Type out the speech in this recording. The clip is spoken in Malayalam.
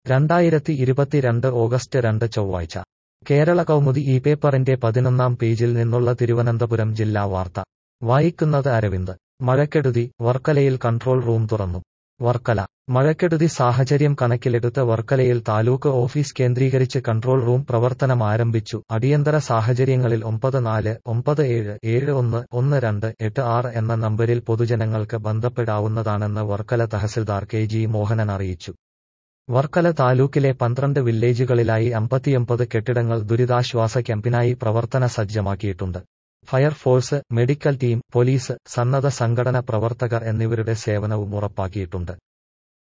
രണ്ടായിരത്തി ഇരുപത്തിരണ്ട് ഓഗസ്റ്റ് രണ്ട് ചൊവ്വാഴ്ച കേരള കൗമുദി ഈ പേപ്പറിന്റെ പതിനൊന്നാം പേജിൽ നിന്നുള്ള തിരുവനന്തപുരം ജില്ലാ വാർത്ത വായിക്കുന്നത് അരവിന്ദ് മഴക്കെടുതി വർക്കലയിൽ കൺട്രോൾ റൂം തുറന്നു വർക്കല മഴക്കെടുതി സാഹചര്യം കണക്കിലെടുത്ത് വർക്കലയിൽ താലൂക്ക് ഓഫീസ് കേന്ദ്രീകരിച്ച് കൺട്രോൾ റൂം പ്രവർത്തനം ആരംഭിച്ചു അടിയന്തര സാഹചര്യങ്ങളിൽ ഒമ്പത് നാല് ഒമ്പത് ഏഴ് ഏഴ് ഒന്ന് ഒന്ന് രണ്ട് എട്ട് ആറ് എന്ന നമ്പരിൽ പൊതുജനങ്ങൾക്ക് ബന്ധപ്പെടാവുന്നതാണെന്ന് വർക്കല തഹസിൽദാർ കെ ജി മോഹനൻ അറിയിച്ചു വർക്കല താലൂക്കിലെ പന്ത്രണ്ട് വില്ലേജുകളിലായി അമ്പത്തിയൊമ്പത് കെട്ടിടങ്ങൾ ദുരിതാശ്വാസ ക്യാമ്പിനായി പ്രവർത്തന സജ്ജമാക്കിയിട്ടുണ്ട് ഫയർഫോഴ്സ് മെഡിക്കൽ ടീം പോലീസ് സന്നദ്ധ സംഘടന പ്രവർത്തകർ എന്നിവരുടെ സേവനവും ഉറപ്പാക്കിയിട്ടുണ്ട്